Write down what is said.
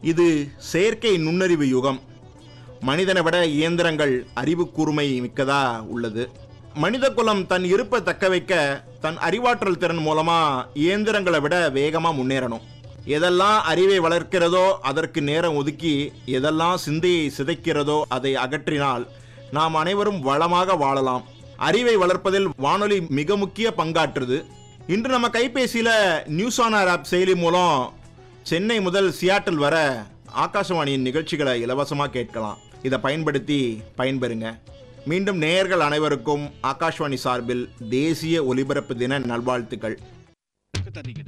இது செயற்கை நுண்ணறிவு யுகம் மனிதனை விட இயந்திரங்கள் அறிவு கூர்மை மிக்கதா உள்ளது மனித குலம் தன் இருப்பை தக்க வைக்க தன் அறிவாற்றல் திறன் மூலமா இயந்திரங்களை விட வேகமா முன்னேறணும் எதெல்லாம் அறிவை வளர்க்கிறதோ அதற்கு நேரம் ஒதுக்கி எதெல்லாம் சிந்தையை சிதைக்கிறதோ அதை அகற்றினால் நாம் அனைவரும் வளமாக வாழலாம் அறிவை வளர்ப்பதில் வானொலி மிக முக்கிய பங்காற்றுது இன்று நம்ம கைபேசியில நியூஸ் ஆனர் ஆப் செயலி மூலம் சென்னை முதல் சியாட்டில் வர ஆகாசவாணியின் நிகழ்ச்சிகளை இலவசமாக கேட்கலாம் இதை பயன்படுத்தி பயன்பெறுங்க மீண்டும் நேயர்கள் அனைவருக்கும் ஆகாஷ்வாணி சார்பில் தேசிய ஒலிபரப்பு தின நல்வாழ்த்துக்கள்